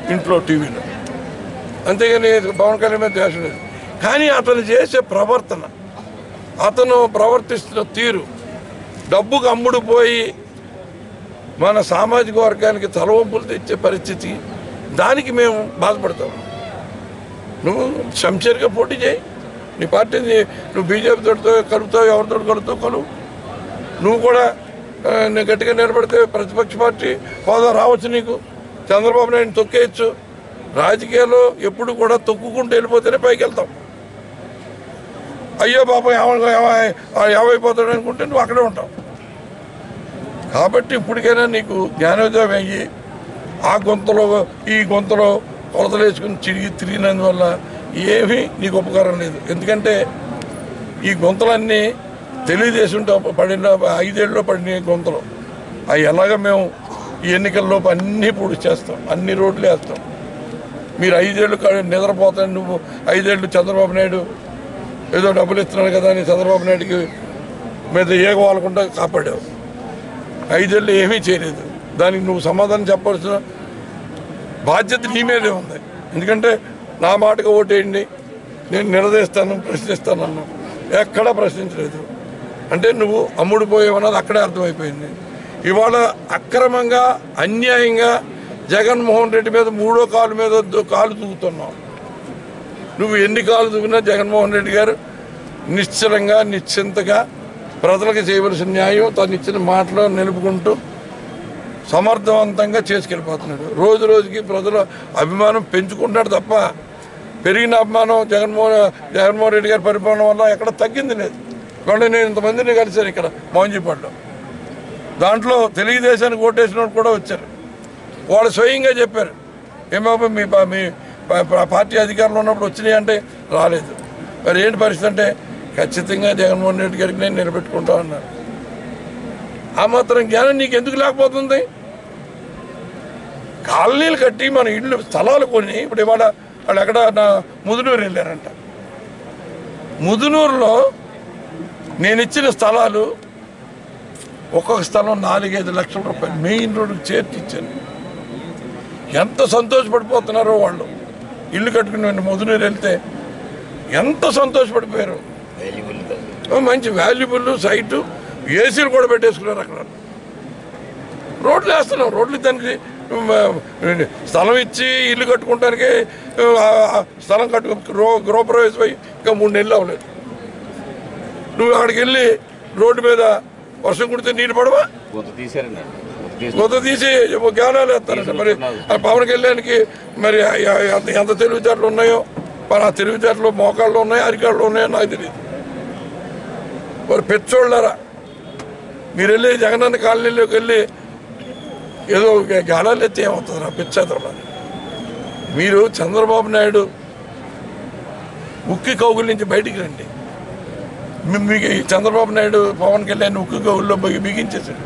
ఇంట్లో టీవీలో అంతేగాని పవన్ కళ్యాణ్ మీద ద్వేషం లేదు కానీ అతను చేసే ప్రవర్తన అతను ప్రవర్తిస్తున్న తీరు డబ్బుకు అమ్ముడు పోయి మన సామాజిక వర్గానికి తలవంపులు తెచ్చే పరిస్థితి దానికి మేము బాధపడతాం నువ్వు శంషేర్గా పోటీ చేయి నీ పార్టీని నువ్వు బీజేపీతో కలుపుతావు ఎవరితో కలుపుతావు కలువు నువ్వు కూడా ఆ, నీ గట్టిగా నిలబడితే ప్రతిపక్ష పార్టీ హోదా రావచ్చు నీకు చంద్రబాబు నాయుడు తొక్కేయచ్చు రాజకీయాల్లో ఎప్పుడు కూడా తొక్కుకుంటూ వెళ్ళిపోతేనే పైకి వెళ్తాం అయ్యో పాపం ఏమ- ఏమ- ఏమైపోతాడు అనుకుంటే నువ్వు అక్కడే ఉంటావు కాబట్టి ఇప్పటికైనా నీకు జ్ఞానోదయం అయ్యి ఆ గొంతలో ఈ గొంతలో కొలతలు వేసుకుని తిరిగి తిరిగినందువల్ల ఏమీ నీకు ఉపకారం లేదు ఎందుకంటే ఈ గొంతలన్నీ తెలుగుదేశంతో పడిన ఐదేళ్ళలో పడిన గొంతలు అవి ఎలాగ మేము ఈ ఎన్నికల్లోపు అన్నీ పూర్తి చేస్తాం అన్ని రోడ్లు వేస్తాం మీరు ఐదేళ్ళు కా- నిద్రపోతాను నువ్వు ఐదేళ్ళు చంద్రబాబు నాయుడు ఏదో డబ్బులు ఇస్తున్నాడు కదా అని చంద్రబాబు నాయుడికి మీద ఏగ వాళ్ళకుండా కాపాడావు ఐదేళ్ళు ఏమీ చేయలేదు దానికి నువ్వు సమాధానం చెప్పాల్సిన బాధ్యత నీ మీదే ఉంది ఎందుకంటే నా మాటగా ఓటేయండి నేను నిలదీస్తాను ప్రశ్నిస్తాను అన్నావు ఎక్కడా ప్రశ్నించలేదు అంటే నువ్వు అమ్ముడు పోయావన్నది అక్కడే అర్థమైపోయింది ఇవాళ అక్రమంగా అన్యాయంగా జగన్మోహన్ రెడ్డి మీద మూడో కాలు మీద దు- కాలు దూకుతున్నావు నువ్వు ఎన్ని కాలు దూకినా జగన్మోహన్ రెడ్డి గారు నిశ్చలంగా నిశ్చింతగా ప్రజలకు చేయవలసిన న్యాయం తను ఇచ్చిన మాటలో నిలుపుకుంటూ సమర్థవంతంగా చేసుకెళ్ళిపోతున్నాడు రోజు రోజుకి ప్రజల అభిమానం పెంచుకుంటాడు తప్ప పెరిగిన అభిమానం జగన్మోహన్ జగన్మోహన్ రెడ్డి గారి పరిపాలన వల్ల ఎక్కడ తగ్గింది లేదు ఇవాళ నేను ఇంతమందిని కలిశాను ఇక్కడ మోంజీపాడులో దాంట్లో తెలుగుదేశానికి ఓటేసిన వాళ్ళు కూడా వచ్చారు వాళ్ళు స్వయంగా చెప్పారు ఏమో మీ పా- మీ పా- పా- పార్టీ అధికారంలో ఉన్నప్పుడు వచ్చినాయి అంటే రాలేదు మరి ఏంటి పరిస్థితి అంటే ఖచ్చితంగా జగన్మోహన్ రెడ్డి గారికి నేను నిలబెట్టుకుంటా అన్నారు ఆ మాత్రం జ్ఞానం నీకు ఎందుకు లేకపోతుంది కాలనీలు కట్టి మన ఇళ్ళు స్థలాలు కొని ఇప్పుడు ఇవాళ వాళ్ళు ఎక్కడ నా ముదునూరు వెళ్ళారంట ముదునూరులో నేను ఇచ్చిన స్థలాలు ఒక్కొక్క స్థలం నాలుగైదు లక్షల రూపాయలు మెయిన్ రోడ్డుకి చేర్చి ఇచ్చాను ఎంత సంతోషపడిపోతున్నారో వాళ్ళు ఇల్లు కట్టుకుని ముదునూరు వెళ్తే ఎంత సంతోషపడిపోయారు ఓ మంచి వాల్యుబుల్ సైటు ఏసీలు కూడా పెట్టేసుకున్నారు అక్కడ రోడ్లు వేస్తున్నాం రోడ్లు దానికి ఉమ్, స్థలం ఇచ్చి ఇల్లు కట్టుకోవడానికి ఆ, ఆ, స్థలం కట్టు గృహ గృహప్రవేశం అయ్యి ఇంకా మూడు నెలలు అవ్వలేదు నువ్వు అక్కడికి వెళ్ళి రోడ్డు మీద వర్షం కుడితే నీళ్ళు పడవా గొంతు తీశారండి గొంతు తీసి కొత్త తీసి ఏవో జ్ఞానాలు వేస్తారంట మరి ఆ పవన్ కళ్యాణ్కి మరి ఆ- ఆ- ఎంత- ఎంత తెలివితేటలు ఉన్నాయో మరి ఆ తెలివితేటలు మోకాళ్ళు ఉన్నాయో అరికాళ్ళు ఉన్నాయో నాకు తెలియదు మరి పెచ్చోళ్ళారా మీరు వెళ్ళి జగనన్న కాలనీలోకి వెళ్ళి ఏదో గాలాలు ఎత్తే ఏమవుతుంది నా పిచ్చేతలు మీరు చంద్రబాబు నాయుడు ఉక్కి కౌగుల నుంచి బయటికి రండి మీ- మీకు ఈ చంద్రబాబు నాయుడు పవన్ కళ్యాణ్ ఉక్కి కౌగుల్లో బిగి- బిగించేశాడు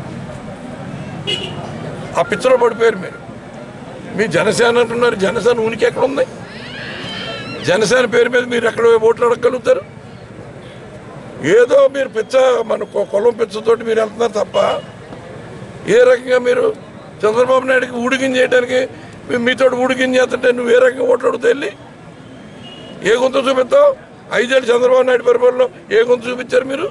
ఆ పిచ్చలో పడిపోయారు మీరు మీ జనసేన అంటున్నారు జనసేన ఉనికి ఎక్కడ ఉంది జనసేన పేరు మీద మీరు ఎక్కడ ఓట్లు అడగలుగుతారు ఏదో మీరు పిచ్చ మన కొ- కులం పిచ్చతోటి మీరు వెళ్తున్నారు తప్ప ఏ రకంగా మీరు చంద్రబాబు నాయుడికి ఊడిగిం చేయడానికి మీ- మీతో ఊడిగిం చేస్తుంటే నువ్వు ఏ రకంగా ఓట్లు అడుగుతా వెళ్ళి ఏ గొంతు చూపిస్తావు ఐదేళ్ళు చంద్రబాబు నాయుడు పరిపాలనలో ఏ గొంతు చూపించారు మీరు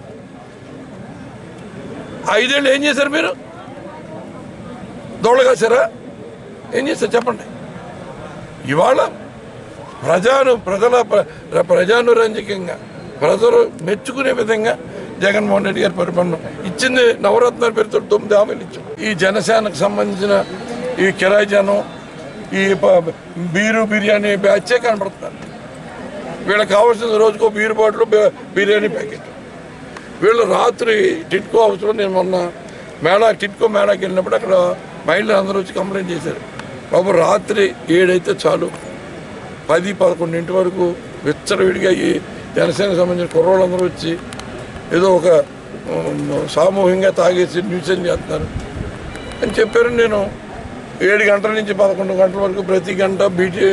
ఐదేళ్ళు ఏం చేశారు మీరు దోళగాసారా ఏం చేస్తారు చెప్పండి ఇవాళ ప్రజాను ప్రజల ప్ర- ప్రజానురంజకంగా ప్రజలు మెచ్చుకునే విధంగా జగన్మోహన్ రెడ్డి గారి పరిపాలన ఇచ్చింది నవరత్నాల పేరుతో తొమ్మిది హామీలు ఇచ్చాం ఈ జనసేనకు సంబంధించిన ఈ కిరాయి జనం ఈ ప- బీరు బిర్యానీ బ్యాచే కనబడుతున్నారు వీళ్ళకి కావాల్సిన రోజుకో బీరు బాటిల్ బి- బిర్యానీ ప్యాకెట్ వీళ్ళు రాత్రి టిట్కో హౌస్లో నేను మొన్న మేళా టిట్కో మేళాకి వెళ్ళినప్పుడు అక్కడ మహిళలు అందరూ వచ్చి కంప్లైంట్ చేశారు బాబు రాత్రి ఏడైతే చాలు పది పదకొండింటి వరకు విచ్చలవిడిగా ఈ జనసేనకు సంబంధించిన కుర్రోళ్ళందరూ వచ్చి ఏదో ఒక ఉమ్, సామూహికంగా తాగేసి న్యూసెన్ చేస్తున్నారు అని చెప్పారు నేను ఏడు గంటల నుంచి పదకొండు గంటల వరకు ప్రతి గంట బీటీ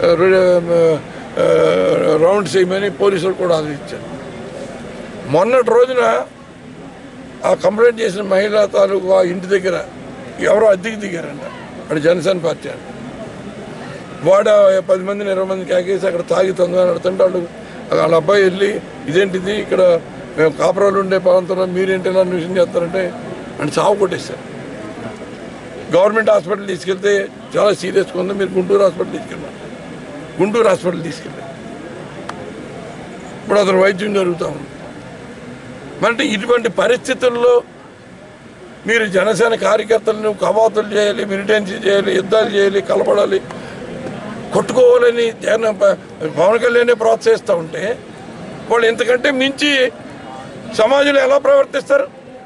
రౌండ్ చేయమని పోలీసులు కూడా ఆదేశించారు మొన్నటి రోజున ఆ కంప్లైంట్ చేసిన మహిళా తాలూకు ఆ ఇంటి దగ్గర ఎవరో అద్దెకి దిగారంట అక్కడ జనసేన పార్టీ అంట వాడ పది మందిని ఇరవై మంది కేకేసి అక్కడ తాగి తందని ఆడుతుంటే వాళ్ళు వాళ్ళ అబ్బాయి వెళ్ళి ఇదేంటిది ఇక్కడ మేము కాపురాలు ఉండే ప్రాంతంలో మీరేంటి ఇలా విషయం చేస్తారంటే అని చావు కొట్టేశారు గవర్నమెంట్ హాస్పిటల్ తీసుకెళ్తే చాలా సీరియస్గా ఉంది మీరు గుంటూరు హాస్పిటల్ తీసుకెళ్ళారు గుంటూరు హాస్పిటల్ తీసుకెళ్ళారు ఇప్పుడు అతను వైద్యం జరుగుతూ ఉంది మరి ఇటువంటి పరిస్థితుల్లో మీరు జనసేన కార్యకర్తలను కవాతులు చేయాలి మిలిటెన్సీ చేయాలి యుద్ధాలు చేయాలి కలపడాలి కొట్టుకోవాలని జగన్ ప- పవన్ కళ్యాణ్ ప్రోత్సహిస్తూ ఉంటే వాళ్ళు ఇంతకంటే మించి సమాజంలో ఎలా ప్రవర్తిస్తారు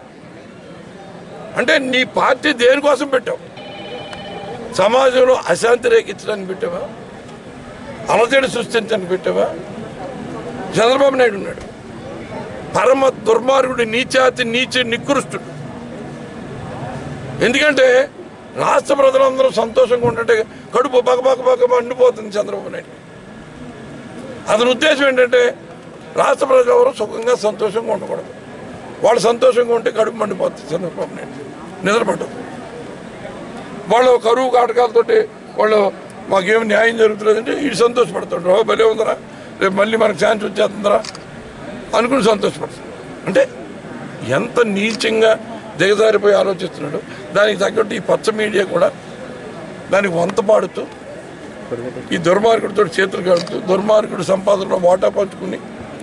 అంటే నీ పార్టీ దేనికోసం పెట్టావు సమాజంలో అశాంతి రేకించడానికి పెట్టావా అలజడి సృష్టించడానికి పెట్టావా చంద్రబాబు నాయుడు ఉన్నాడు పరమ దుర్మార్గుడు నీచాతి నీచ నికృష్టుడు ఎందుకంటే రాష్ట్ర ప్రజలందరూ సంతోషంగా ఉంటుంటే కడుపు బక బక బక మండిపోతుంది చంద్రబాబు నాయుడు అతని ఉద్దేశం ఏంటంటే రాష్ట్ర ప్రజలు ఎవరు సుఖంగా సంతోషంగా ఉండకూడదు వాళ్ళు సంతోషంగా ఉంటే కడుపు మండిపోతుంది చంద్రబాబు నాయుడు నిద్రపట్టదు వాళ్ళు కరువు కాటకాలతోటి వాళ్ళు మాకేం న్యాయం జరుగుతుందంటే వీడు సంతోషపడుతుండ్రు "ఓ, భలే ఉందరా రేపు మళ్ళీ మనకు ఛాన్స్ వచ్చేస్తుందిరా అనుకుని సంతోషపడుతుంది అంటే ఎంత నీచంగా దిగజారిపోయి ఆలోచిస్తున్నాడు దానికి తగ్గట్టు ఈ పచ్చ మీడియా కూడా దానికి వంత పాడుతూ ఈ దుర్మార్గుడితో చేతులు కడుతూ దుర్మార్గుడు సంపాదనలో వాటా పంచుకుని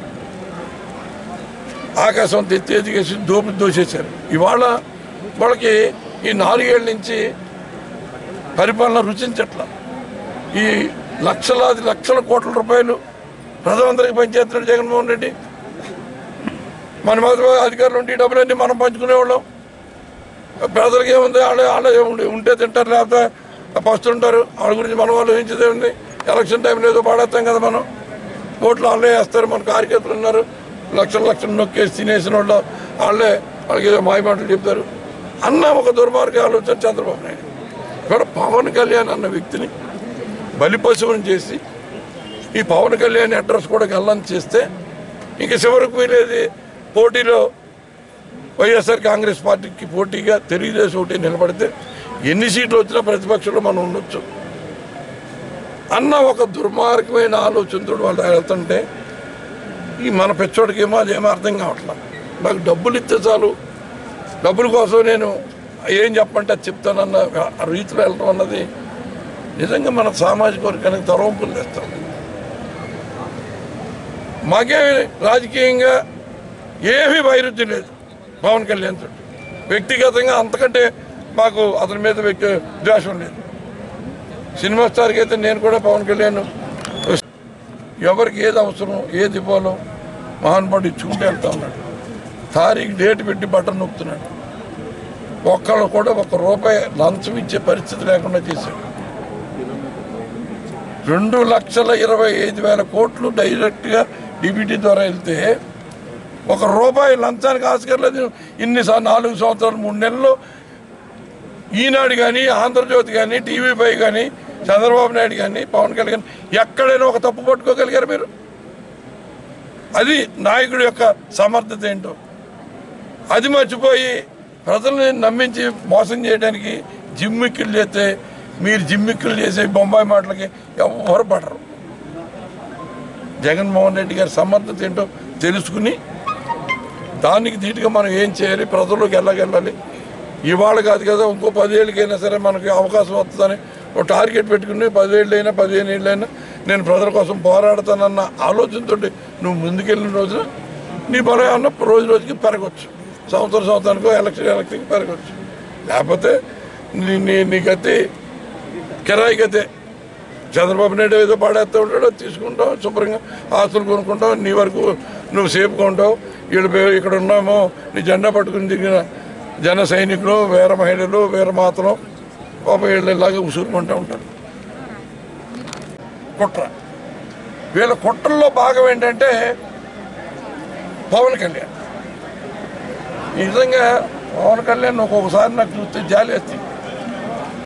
ఆకాశం తెచ్చి ఎదిగేసి దోపు దోసేశారు ఇవాళ వాళ్ళకి ఈ నాలుగేళ్ల నుంచి పరిపాలన రుచించట్ల ఈ లక్షలాది లక్షల కోట్ల రూపాయలు ప్రజలందరికీ పనిచేస్తున్నాడు జగన్మోహన్ రెడ్డి మన మాత్రం అధికారులు ఉంటే ఈ డబ్బులన్నీ మనం పంచుకునేవాళ్ళం పేదలకి ఏముంది వాళ్ళే వాళ్ళే ఉండి- ఉంటే తింటారు లేకపోతే పస్తుంటారు వాళ్ళ గురించి మనం ఆలోచించేదే ఉంది ఎలక్షన్ టైంలో ఏదో పాడేస్తాం కదా మనం ఓట్లు వాళ్ళే వేస్తారు మన కార్యకర్తలు ఉన్నారు లక్షల లక్షలు నొక్కేసి తినేసిన వాళ్ళు వాళ్ళే వాళ్ళకి ఏదో మాయమాటలు చెప్తారు అన్న ఒక దుర్మార్గ ఆలోచన చంద్రబాబు నాయుడు ఇక్కడ పవన్ కళ్యాణ్ అన్న వ్యక్తిని బలి పశువుని చేసి ఈ పవన్ కళ్యాణ్ అడ్రస్ కూడా గల్లని చేస్తే ఇంక చివరికి వీలేది పోటీలో వైఎస్ఆర్ కాంగ్రెస్ పార్టీకి పోటీగా తెలుగుదేశం ఒకటి నిలబడితే ఎన్ని సీట్లు వచ్చినా ప్రతిపక్షంలో మనం ఉండొచ్చు అన్న ఒక దుర్మార్గమైన ఆలోచనతో వాళ్ళు వెళ్తుంటే ఈ మన పెచ్చోడికేమో అదేమో అర్థం కావట్లేదు నాకు డబ్బులు ఇస్తే చాలు డబ్బుల కోసం నేను ఏం చెప్పంటే అది చెప్తానన్న ఆ రీతిలో వెళ్ళడం అన్నది నిజంగా మన సామాజిక వర్గానికి తరవంపులు తెస్తాం మాకే రాజకీయంగా ఏమీ వైరుధ్యం లేదు పవన్ కళ్యాణ్ తోటి వ్యక్తిగతంగా అంతకంటే మాకు అతని మీద వ్యక్తి ద్వేషం లేదు సినిమా స్టార్కి అయితే నేను కూడా పవన్ కళ్యాణ్ ఎవరికి ఏది అవసరం ఏది ఇవ్వాలో మహానుభావుడు ఇచ్చుకుంటూ వెళ్తా ఉన్నాడు తారీఖు డేట్ పెట్టి బటన్ నొక్కుతున్నాడు ఒక్కళ్ళు కూడా ఒక రూపాయి లంచం ఇచ్చే పరిస్థితి లేకుండా చేశాడు రెండు లక్షల ఇరవై ఐదు వేల కోట్లు డైరెక్ట్గా డిబిటీ ద్వారా వెళ్తే ఒక రూపాయి లంచానికి ఆస్కర్లేదు ఇన్ని సా- నాలుగు సంవత్సరాలు మూడు నెలలు ఈనాడు కానీ ఆంధ్రజ్యోతి కానీ టీవీపై కానీ చంద్రబాబు నాయుడు కానీ పవన్ కళ్యాణ్ ఎక్కడైనా ఒక తప్పు పట్టుకోగలిగారు మీరు అది నాయకుడి యొక్క సమర్థత ఏంటో అది మర్చిపోయి ప్రజల్ని నమ్మించి మోసం చేయడానికి జిమ్మిక్కులు చేస్తే మీరు జిమ్మిక్కులు చేసే బొంబాయి మాటలకి ఎవరు పడరు జగన్మోహన్ రెడ్డి గారి సమర్థత ఏంటో తెలుసుకుని దానికి ధీటుగా మనం ఏం చేయాలి ప్రజల్లోకి వెళ్ళగెళ్ళాలి ఇవాళ కాదు కదా ఇంకో పదేళ్ళకైనా సరే మనకి అవకాశం వస్తుందని ఒక టార్గెట్ పెట్టుకుని పదేళ్ళు అయినా పదిహేను ఏళ్ళైనా నేను ప్రజల కోసం పోరాడతానన్న ఆలోచనతో నువ్వు ముందుకెళ్ళిన రోజున నీ బలం ఏమన్నా రోజు రోజుకి పెరగచ్చు సంవత్సరం సంవత్సరానికి ఎలక్షన్ ఎలక్షన్కి పెరగచ్చు లేకపోతే నీ నీ నీ గతి కిరాయి గతే చంద్రబాబు నాయుడు ఏదో పాడేస్తూ ఉంటాడు అది తీసుకుంటావు శుభ్రంగా ఆస్తులు కొనుక్కుంటావు నీ వరకు నువ్వు సేఫ్గా ఉంటావు వీళ్ళు పే- ఇక్కడ ఉన్నామో నీ జెండా పట్టుకుని దిగిన జన సైనికులు వీర మహిళలు వీర మాతలు పాప వీళ్ళు ఇలాగే ఉసురుకుంటూ ఉంటారు కుట్ర వీళ్ళ కుట్రల్లో భాగం ఏంటంటే పవన్ కళ్యాణ్ నిజంగా పవన్ కళ్యాణ్ ఒక్కొక్కసారి నాకు చూస్తే జాలి వేస్తుంది